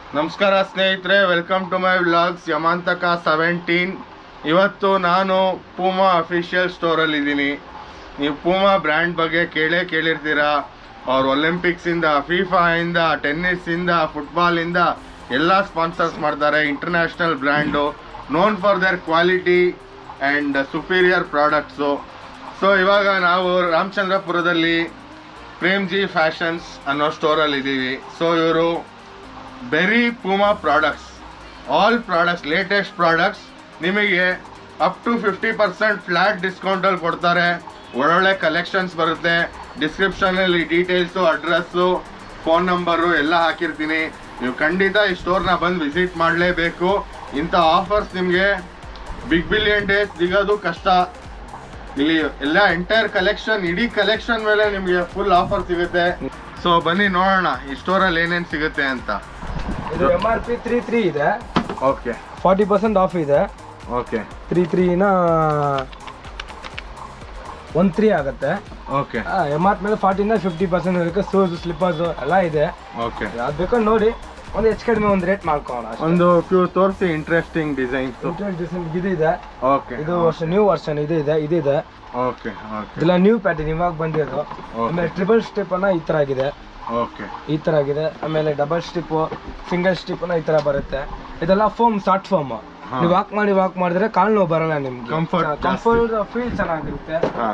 ನಮಸ್ಕಾರ ಸ್ನೇಹಿತರೆ welcome to my vlogs Yamantaka seventeen ಇವತ್ತು ನಾನು ಪೂಮಾ ಅಫಿಷಿಯಲ್ ಸ್ಟೋರಲ್ಲಿ ಇದ್ದೀನಿ ನೀವು ಪೂಮಾ ಬ್ರ್ಯಾಂಡ್ ಬಗ್ಗೆ ಕೇಳೇ ಕೇಳಿರ್ತೀರಾ ಅವ್ರು ಒಲಿಂಪಿಕ್ಸಿಂದ ಫಿಫಾಯಿಂದ ಟೆನ್ನಿಸ್ಸಿಂದ ಫುಟ್ಬಾಲಿಂದ ಎಲ್ಲ ಸ್ಪಾನ್ಸರ್ಸ್ ಮಾಡ್ತಾರೆ international brand known for their quality and superior products so ಇವಾಗ ನಾವು ರಾಮಚಂದ್ರಪುರದಲ್ಲಿ ಪ್ರೇಮ್ಜಿ ಫ್ಯಾಷನ್ಸ್ ಅನ್ನೋ ಸ್ಟೋರಲ್ಲಿ ಇದ್ದೀವಿ ಸೊ ಇವರು ಬೆರಿ Puma products all products latest products ನಿಮಗೆ up to fifty percent flat ಡಿಸ್ಕೌಂಟಲ್ಲಿ ಕೊಡ್ತಾರೆ ಒಳ್ಳೊಳ್ಳೆ ಕಲೆಕ್ಷನ್ಸ್ ಬರುತ್ತೆ ಡಿಸ್ಕ್ರಿಪ್ಷನಲ್ಲಿ ಡೀಟೇಲ್ಸು ಅಡ್ರೆಸ್ಸು ಫೋನ್ ನಂಬರು ಎಲ್ಲ ಹಾಕಿರ್ತೀನಿ ನೀವು ಖಂಡಿತ ಈ ಸ್ಟೋರ್ನ ಬಂದು ವಿಸಿಟ್ ಮಾಡಲೇಬೇಕು ಇಂಥ ಆಫರ್ಸ್ ನಿಮಗೆ ಬಿಗ್ ಬಿಲಿಯನ್ ಡೇಸ್ ಸಿಗೋದು ಕಷ್ಟ ಇಲ್ಲಿ ಎಲ್ಲ ಎಂಟೈರ್ ಕಲೆಕ್ಷನ್ ಇಡೀ ಕಲೆಕ್ಷನ್ ಮೇಲೆ ನಿಮಗೆ ಫುಲ್ ಆಫರ್ ಸಿಗುತ್ತೆ ಸೊ ಬನ್ನಿ ನೋಡೋಣ ಈ ಸ್ಟೋರಲ್ಲಿ ಏನೇನು ಸಿಗುತ್ತೆ ಅಂತ ಇದು M R P three three ಇದೆ ಓಕೆ ಫಾರ್ಟಿ ಪರ್ಸೆಂಟ್ ಆಫ್ ಇದೆ ಓಕೆ ತ್ರೀ ತ್ರೀನ ಒನ್ ತ್ರೀ ಆಗುತ್ತೆ ಓಕೆ ಎಮ್ ಆರ್ ಮೇಲೆ ಫಾರ್ಟಿಯಿಂದ ಫಿಫ್ಟಿ ಪರ್ಸೆಂಟ್ ಇರುತ್ತೆ ಶೂಸ್ ಸ್ಲಿಪ್ಪರ್ಸ್ ಎಲ್ಲ ಇದೆ ಓಕೆ ಅದು ಬೇಕಾದ್ರೆ ನೋಡಿ ಒಂದು ಹೆಚ್ಚು ಕಡಿಮೆ ಒಂದು ರೇಟ್ ಮಾಡ್ಕೊಳ್ಳೋಣ ಅಷ್ಟೇ. ಒಂದು ಫ್ಯೂ ತೋರಿಸಿ ಇಂಟ್ರೆಸ್ಟಿಂಗ್ ಡಿಸೈನ್ಸ್ Interest design ಇದು ಇದೆ ಓಕೆ ಇದು ವರ್ಷ ನ್ಯೂ ವರ್ಷನ್ ಇದು ಇದೆ ಇದು ಇದೆ ಓಕೆ ಓಕೆ ಇದೆಲ್ಲ ನ್ಯೂ ಪ್ಯಾಟರ್ನ್ ಇವಾಗ ಬಂದಿರೋದು ಆಮೇಲೆ ಟ್ರಿಬಲ್ ಸ್ಟಿಪ್ ಅನ್ನ ಈ ತರ ಆಗಿದೆ ಓಕೆ ಈ ತರ ಆಗಿದೆ ಆಮೇಲೆ ಡಬಲ್ ಸ್ಟಿಪ್ ಸಿಂಗಲ್ ಸ್ಟಿಪ್ ಈ ತರ ಬರುತ್ತೆ ಇದೆಲ್ಲ ಫೋಮ್ ಸಾಫ್ಟ್ ಫೋಮ್ ಹಾ. ನೀವು ವಾಕ್ ಮಾಡಿ ವಾಕ್ ಮಾಡಿದ್ರೆ ಕಾಲ್ ನೋವು ಬರಲ್ಲ ನಿಮ್ಗೆ Comfort ಜಾಸ್ತಿ. ಕಂಫರ್ಟ್ ಫೀಲ್ ಚೆನ್ನಾಗಿರುತ್ತೆ ಹಾಂ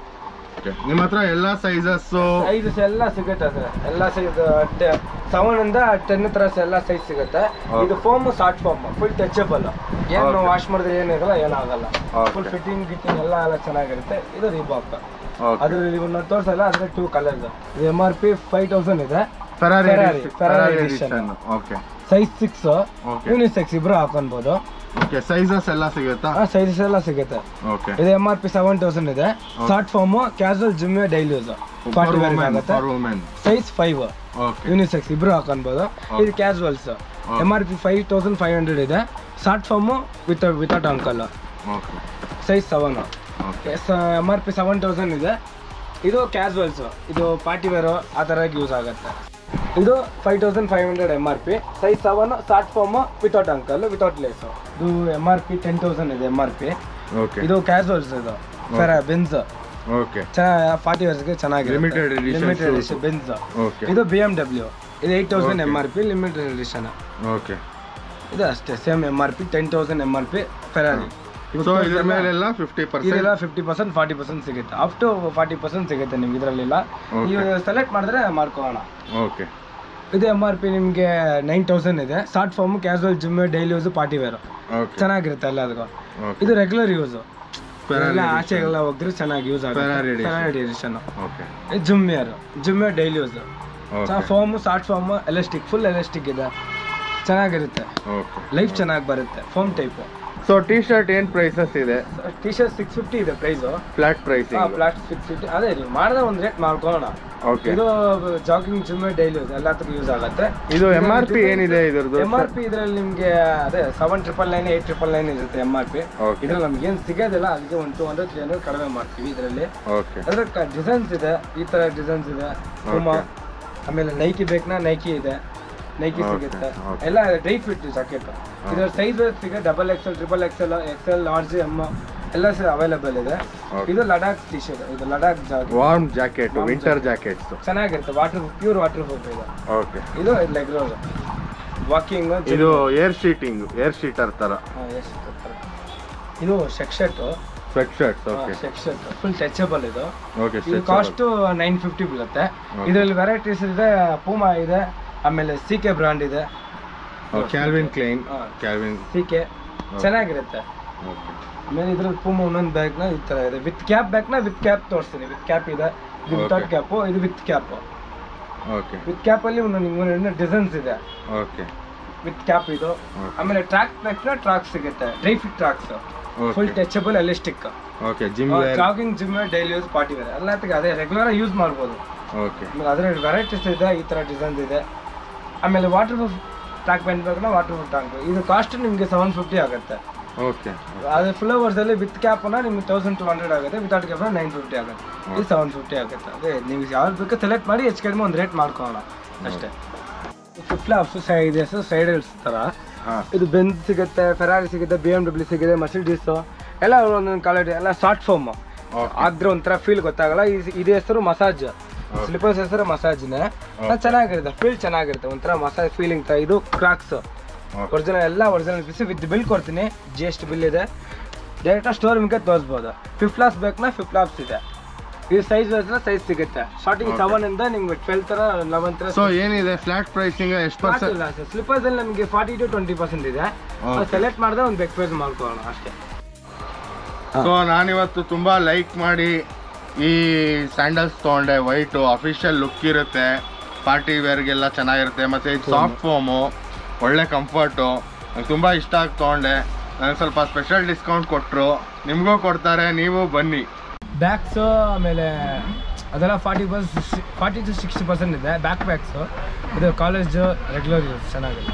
ಓಕೆ ನಿಮ್ಮ ಹತ್ರ ಎಲ್ಲ ಸೈಜಸ್ಸು ಸೈಜಸ್ ಎಲ್ಲ ಸಿಗುತ್ತೆ ಸರ್ ಎಲ್ಲ ಸೈಜ್ ಸೆವೆನ್ ಇಂದ ಟೆನ್ ತರ ಎಲ್ಲ ಸೈಜ್ ಸಿಗುತ್ತೆ Okay. ಇದು foam soft foam full touchable ಏನು Okay. ವಾಶ್ ಮಾಡಿದ್ರೆ ಏನಾಗಲ್ಲ ಏನಾಗಲ್ಲ Okay. ಫುಲ್ ಫಿಟ್ಟಿಂಗ್ ಗಿಟ್ಟಿಂಗ್ ಎಲ್ಲ ಎಲ್ಲ ಚೆನ್ನಾಗಿರುತ್ತೆ ಇದು ರೀಬಾಕ್ ಓಕೆ ಅದ್ರಲ್ಲಿ ಇವನ್ನ ತೋರ್ಸಲ್ಲ ಅದ್ರ ಟೂ ಕಲರ್ಸ್ ಇದು M R P five thousand ಇದೆ Ferrari Ferrari, Ferrari Ferrari edition edition. Okay size six okay unisex ಇಬ್ರು ಹಾಕೊಬಹುದು ಓಕೆ ಸೈಜಸ್ ಎಲ್ಲ ಸಿಗುತ್ತಾ ಸೈಜಸ್ ಎಲ್ಲ ಸಿಗುತ್ತೆ ಓಕೆ ಇದು M R P seven thousand ಇದೆ short form casual gym daily use party wear ಆಗುತ್ತೆ for women size five okay unisex ಇಬ್ರು ಹಾಕೊಬಹುದು ಇದು casuals M R P five thousand five hundred ಇದೆ short form with without ankle okay size seven okay M R P seven thousand ಇದೆ ಇದು casuals ಇದು party wear ಆ ಥರ use ಆಗುತ್ತೆ ಇದು five thousand five hundred M R P size seven short form without ankle without lace ಇದು M R P ten thousand ಇದೆ M R P okay ಇದು ಕ್ಯಾಶುವಲ್ಸ್ ಇದು ಫೆರ ಬೆನ್ಸ್ ಓಕೆ ಚೆನ್ನಾಗಿ ಫಾರ್ಟಿ ಗೆ ಚೆನ್ನಾಗಿ Limited edition limited shoes. Edition Benz okay ಇದು B M W ಇದು eight thousand Okay. M R P limited edition okay ಇದು ಅಷ್ಟೇ same M R P ten thousand M R P Ferrari so ಇದ್ರ ಮೇಲೆಲ್ಲ fifty ಇದೆಲ್ಲ percent fifty percent forty percent ಸಿಗುತ್ತೆ up to forty percent ಸಿಗುತ್ತೆ ನಿಮ್ಗೆ ಇದರಲ್ಲಿಲ್ಲ Okay. ನೀವು select ಮಾಡಿದ್ರೆ ಮಾಡ್ಕೊಳ್ಳೋಣ ಓಕೆ ಇದು ಎಮ್ ಆರ್ ಪಿ ನಿಮಗೆ ನೈನ್ ತೌಸಂಡ್ ಇದೆ short form casual gym daily use party wear okay ಚೆನ್ನಾಗಿರುತ್ತೆ ಎಲ್ಲದಕ್ಕೂ ಓಕೆ ಇದು ರೆಗ್ಯುಲರ್ ಯೂಸ್ Ferrari ಎಲ್ಲ edition. ಆಚೆಗೆಲ್ಲ ಹೋಗಿದ್ರೆ ಚೆನ್ನಾಗಿ ಯೂಸ್ Ferrari ಆಗುತ್ತೆ edition. ಫೆರಾರಿ ಎಡಿಷನ್ ಓಕೆ ಇದು gym wear gym wear daily use okay form short form elastic full elastic ಇದೆ ಚೆನ್ನಾಗಿರುತ್ತೆ ಓಕೆ ಲೈಫ್ ಚೆನ್ನಾಗಿ ಬರುತ್ತೆ foam type so T shirt ಏನ್ ಪ್ರೈಸಸ್ ಇದೆ ಟಿ ಶರ್ಟ್ ಸಿಕ್ಸ್ ಫಿಫ್ಟಿ ಇದೆ price flat pricing plastic six fifty ಅದೇ ನೀವು ಮಾಡಿದ್ರೆ ಒಂದು ರೇಟ್ ಮಾಡ್ಕೊಳ್ಳೋಣ ಓಕೆ ಇದು ಜಾಗಿಂಗ್ ಜಿಮ್ ಡೈಲಿ ಯೂಸ್ ಎಲ್ಲದಕ್ಕೂ ಯೂಸ್ ಆಗುತ್ತೆ ಇದು ಎಂ ಆರ್ ಪಿ ಏನಿದೆ ಇದ್ರದ್ದು ಎಮ್ ಆರ್ ಪಿ ಇದ್ರಲ್ಲಿ ನಿಮಗೆ ಅದೇ seven triple nine eight triple nine ಇರುತ್ತೆ ಎಮ್ ಆರ್ ಪಿ ಓಕೆ ಇದ್ರಲ್ಲಿ ನಮ್ಗೆ ಏನು ಸಿಗೋದಿಲ್ಲ ಅದಕ್ಕೆ ಒಂದು ಟೂ ಹಂಡ್ರೆಡ್ ತ್ರೀ ಹಂಡ್ರೆಡ್ ಕಡಿಮೆ ಮಾಡ್ತೀವಿ ಇದರಲ್ಲಿ ಓಕೆ ಅದ್ರ ಡಿಸೈನ್ಸ್ ಇದೆ ಈ ತರ ಡಿಸೈನ್ಸ್ ಇದೆ ತುಂಬಾ ಆಮೇಲೆ ನೈಕಿ ಬೇಕನಾ ನೈಕಿ ಇದೆ ನೈಕಿ Okay, ಸಿಗುತ್ತೆ okay. ಎಲ್ಲ ಡೈ ಫಿಟ್ ಜಾಕೆಟ್ ಇದರ ಸೈಜ್ ಸಿಗುತ್ತೆ double XL triple XL XL large M ಎಲ್ಲ ಅವೈಲೇಬಲ್ ಇದೆ Okay. ಇದು ಲಡಾಖ್ ಟಿ ಶರ್ಟ್ ಇದು Ladakh jacket warm jacket Warm winter jackets ಚೆನ್ನಾಗಿರುತ್ತೆ ವಾಟರ್ ಪ್ಯೂರ್ ವಾಟರ್ ಪ್ರೂಫ್ ಇದೆ ಓಕೆ ಇದು ಲೆಗ್ ರೋಸ್ ವಾಕಿಂಗ್ ಇದು ಏರ್ ಶೀಟಿಂಗ್ ಏರ್ ಶೀಟರ್ ತರ ಇದು check shirt sweat shirts okay check shirt full touchable ಇದು ಓಕೆ ಇದು ಕಾಸ್ಟ್ ನೈನ್ ಫಿಫ್ಟಿ ಬೀಳುತ್ತೆ Okay. ಇದರಲ್ಲಿ ವೆರೈಟೀಸ್ ಇದೆ ಪೂಮಾ ಇದೆ ಆಮೇಲೆ ಸಿ ಕೆ ಬ್ರಾಂಡ್ ಇದೆ ಕ್ಯಾಲ್ವಿನ್ ಕ್ಲೈನ್ ಹಾ. ಕ್ಯಾಲ್ವಿನ್ ಸಿ ಕೆ ಚೆನ್ನಾಗಿರುತ್ತೆ ಓಕೆ ಆಮೇಲೆ ಇದ್ರಲ್ಲಿ ಪೂಮಾ ಒಂದೊಂದು ಬ್ಯಾಗ್ನ ಈ ಥರ ಇದೆ ವಿತ್ ಕ್ಯಾಪ್ ಬ್ಯಾಗ್ನ ವಿತ್ ಕ್ಯಾಪ್ ತೋರಿಸ್ತೀನಿ ವಿತ್ ಕ್ಯಾಪ್ ಇದೆ ಇದು ವಿತೌಟ್ Okay. ಕ್ಯಾಪು ಇದು ವಿತ್ ಕ್ಯಾಪ್ ಓಕೆ ವಿತ್ ಕ್ಯಾಪಲ್ಲಿ ಒಂದೊಂದು ಡಿಸೈನ್ಸ್ ಇದೆ ಓಕೆ ವಿತ್ ಕ್ಯಾಪ್ ಇದು Okay. ಆಮೇಲೆ ಟ್ರ್ಯಾಕ್ ಬ್ಯಾಗ್ನ ಟ್ರಾಕ್ ಸಿಗುತ್ತೆ dry fit tracks full okay touchable elastic okay gym wear jogging gym daily use party wear ಎಲ್ಲತ್ತಿಗೆ ಅದೇ ರೆಗ್ಯುಲರ್ ಯೂಸ್ ಮಾಡ್ಬೋದು ಓಕೆ ಆಮೇಲೆ ಅದರಲ್ಲಿ ವೆರೈಟೀಸ್ ಇದೆ ಈ ಥರ ಡಿಸೈನ್ಸ್ ಇದೆ ಆಮೇಲೆ ವಾಟರ್ ಪ್ರೂಫ್ ಟ್ರ್ಯಾಕ್ ಪ್ಯಾಂಟ್ ಬೇಕಂದ್ರೆ ವಾಟರ್ ಪ್ರೂಫ್ ಟ್ಯಾಂಕ್ ಇದು ಕಾಸ್ಟ್ ನಿಮಗೆ ಸೆವೆನ್ ಫಿಫ್ಟಿ ಆಗುತ್ತೆ ಓಕೆ ಅದು ಫ್ಲವರ್ಸಲ್ಲಿ ವಿತ್ ಕ್ಯಾಪ್ನ ನಿಮ್ಗೆ ತೌಸಂಡ್ ಟು ಹಂಡ್ರೆಡ್ ಆಗುತ್ತೆ ವಿತೌಟ್ ಕ್ಯಾಪ್ನ ನೈನ್ ಫಿಫ್ಟಿ ಆಗುತ್ತೆ ಇದು ಸೆವೆನ್ ಫಿಫ್ಟಿ ಆಗುತ್ತೆ ಅದೇ ನೀವು ಯಾವ್ದು ಬೇಕೋ ಸೆಲೆಕ್ಟ್ ಮಾಡಿ ಹೆಚ್ಚು ಕಡಿಮೆ ಒಂದು ರೇಟ್ ಮಾಡ್ಕೊಳ್ಳೋಣ ಅಷ್ಟೇ ಫ್ಲಾಪ್ಸ್ ಸೈಡ್ ಇದೆ ಸೈಡ್ ಥರ ಹಾ ಇದು ಬೆಂಜ್ ಸಿಗುತ್ತೆ ಫೆರಾರಿ ಸಿಗುತ್ತೆ ಬಿ ಎಮ್ ಡಬ್ಲ್ಯೂ ಸಿಗುತ್ತೆ ಮರ್ಸಿಡೀಸ್ ಎಲ್ಲ ಒಂದೊಂದು ಕ್ವಾಲಿಟಿ ಎಲ್ಲ ಶಾರ್ಟ್ ಫೋಮ್ Okay. ಆದ್ರೆ ಒಂಥರ ಫೀಲ್ ಗೊತ್ತಾಗಲ್ಲ ಈ- ಇದು ಹೆಸರು ಮಸಾಜ್ ಸ್ಲಿಪರ್ಸ್ ಹೆಸರು ಮಸಾಜ್ನೇ ಚೆನ್ನಾಗಿರುತ್ತೆ ಫೀಲ್ ಚೆನ್ನಾಗಿರುತ್ತೆ ಒಂಥರ ಮಸಾಜ್ ಫೀಲಿಂಗ್ ತರ ಇದು ಕ್ರಾಕ್ಸ್ ಒರಿಜಿನಲ್ ಎಲ್ಲ ಒರಿಜಿನಲ್ ಪೀಸ್ ವಿತ್ ಬಿಲ್ ಕೊಡ್ತೀನಿ ಜಿ ಎಸ್ ಟಿ ಬಿಲ್ ಇದೆ ಡೈರೆಕ್ಟಾಗಿ ಸ್ಟೋರ್ ನಿಮಗೆ ತೋರಿಸ್ಬೋದು ಫಿಫ್ತ್ ಕ್ಲಾಸ್ ಬೇಕಂದ್ರೆ ಫಿಫ್ತ್ ಕ್ಲಾಸ್ ಇದೆ ಇದು ಸೈಜ್ ಸೈಜ್ ಸಿಗುತ್ತೆ ಸ್ಟಾರ್ಟಿಂಗ್ Okay. ಸೆವೆನ್ ಇಂದ ನಿಮ್ಗೆ ಟ್ವೆಲ್ ತರ ಲೆವೆನ್ ತರ ಸೊ ಏನಿದೆ ಫ್ಲಾಟ್ ಪ್ರೈಸಿಂಗ್ ಎಷ್ಟು ಪರ್ಸೆಂಟ್ ಸ್ಲಿಪ್ಪರ್ಸ್ ಅಲ್ಲಿ ನಮಗೆ ಫಾರ್ಟಿ ಟು ಟ್ವೆಂಟಿ ಪರ್ಸೆಂಟ್ ಇದೆ Okay. ಸೆಲೆಕ್ಟ್ ಮಾಡಿದ್ರೆ ಒಂದು ಬೆಕ್ ಪೇಸ್ ಮಾಡ್ಕೊಳ್ಳೋಣ ಅಷ್ಟೇ ಸೊ ನಾನಿವತ್ತು ತುಂಬ ಲೈಕ್ ಮಾಡಿ ಈ ಸ್ಯಾಂಡಲ್ಸ್ ತೊಗೊಂಡೆ ವೈಟು ಅಫಿಷಿಯಲ್ ಲುಕ್ ಇರುತ್ತೆ ಪಾರ್ಟಿ ವೇರ್ಗೆಲ್ಲ ಚೆನ್ನಾಗಿರುತ್ತೆ ಮತ್ತು ಇದು ಸಾಫ್ಟ್ ಫೋಮು ಒಳ್ಳೆ ಕಂಫರ್ಟು ನಂಗೆ ತುಂಬ ಇಷ್ಟ ಆಗಿ ತೊಗೊಂಡೆ ನನಗೆ ಸ್ವಲ್ಪ ಸ್ಪೆಷಲ್ ಡಿಸ್ಕೌಂಟ್ ಕೊಟ್ಟರು ನಿಮಗೂ ಕೊಡ್ತಾರೆ ನೀವು ಬನ್ನಿ ಬ್ಯಾಗ್ಸ್ ಆಮೇಲೆ ಅದೆಲ್ಲ forty purse forty to sixty percent ಇದೆ ಬ್ಯಾಕ್ ಬ್ಯಾಗ್ಸು ಇದು ಕಾಲೇಜ್ ರೆಗ್ಯುಲರ್ ಯೂಸ್ ಚೆನ್ನಾಗಿದೆ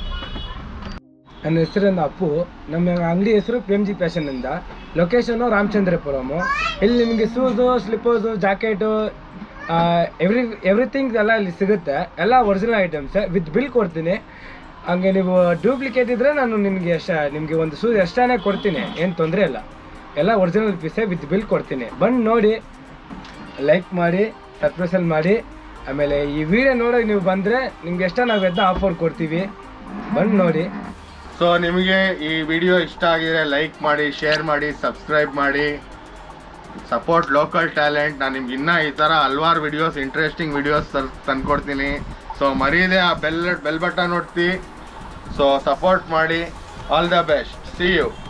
ನನ್ನ ಹೆಸರಿಂದ ಅಪ್ಪು ನಮ್ಮ ಅಂಗಡಿ ಹೆಸರು ಪ್ರೇಮ್ ಜಿ ಫ್ಯಾಷನ್ ಇಂದ ಲೊಕೇಶನು ರಾಮಚಂದ್ರಪುರಮು ಇಲ್ಲಿ ನಿಮಗೆ shoes slippers jacket every everything ಎಲ್ಲ ಇಲ್ಲಿ ಸಿಗುತ್ತೆ ಎಲ್ಲ ಒರಿಜಿನಲ್ ಐಟಮ್ಸ್ ವಿತ್ ಬಿಲ್ ಕೊಡ್ತೀನಿ ಹಂಗೆ ನೀವು ಡೂಪ್ಲಿಕೇಟ್ ಇದ್ರೆ ನಾನು ನಿಮಗೆ ಎಷ್ಟ ನಿಮಗೆ ಒಂದು ಶೂಸ್ ಎಷ್ಟಾನೇ ಕೊಡ್ತೀನಿ ಏನು ತೊಂದರೆ ಇಲ್ಲ ಎಲ್ಲ ಒರಿಜಿನಲ್ ಪೀಸೇ ವಿತ್ ಬಿಲ್ ಕೊಡ್ತೀನಿ ಬಂದು ನೋಡಿ ಲೈಕ್ ಮಾಡಿ ಸಬ್ಸ್ಕ್ರಿಪ್ಷನ್ ಮಾಡಿ ಆಮೇಲೆ ಈ ವಿಡಿಯೋ ನೋಡೋಕೆ ನೀವು ಬಂದರೆ ನಿಮ್ಗೆ ಎಷ್ಟ ನಾವು ಎದ್ದ ಆಫರ್ ಕೊಡ್ತೀವಿ ಬಂದು ನೋಡಿ ಸೊ ನಿಮಗೆ ಈ ವಿಡಿಯೋ ಇಷ್ಟ ಆಗಿದ್ರೆ ಲೈಕ್ ಮಾಡಿ ಶೇರ್ ಮಾಡಿ ಸಬ್ಸ್ಕ್ರೈಬ್ ಮಾಡಿ ಸಪೋರ್ಟ್ ಲೋಕಲ್ ಟ್ಯಾಲೆಂಟ್ ನಾನು ನಿಮ್ಗೆ ಇನ್ನೂ ಈ ಥರ ಹಲ್ವಾರು ವಿಡಿಯೋಸ್ ಇಂಟ್ರೆಸ್ಟಿಂಗ್ ವಿಡಿಯೋಸ್ ತಂದ್ಕೊಡ್ತೀನಿ ಸೊ ಮರೀದೆ ಆ ಬೆಲ್ ಬೆಲ್ ಬಟನ್ ಒತ್ತಿ ಸೊ ಸಪೋರ್ಟ್ ಮಾಡಿ all the best see you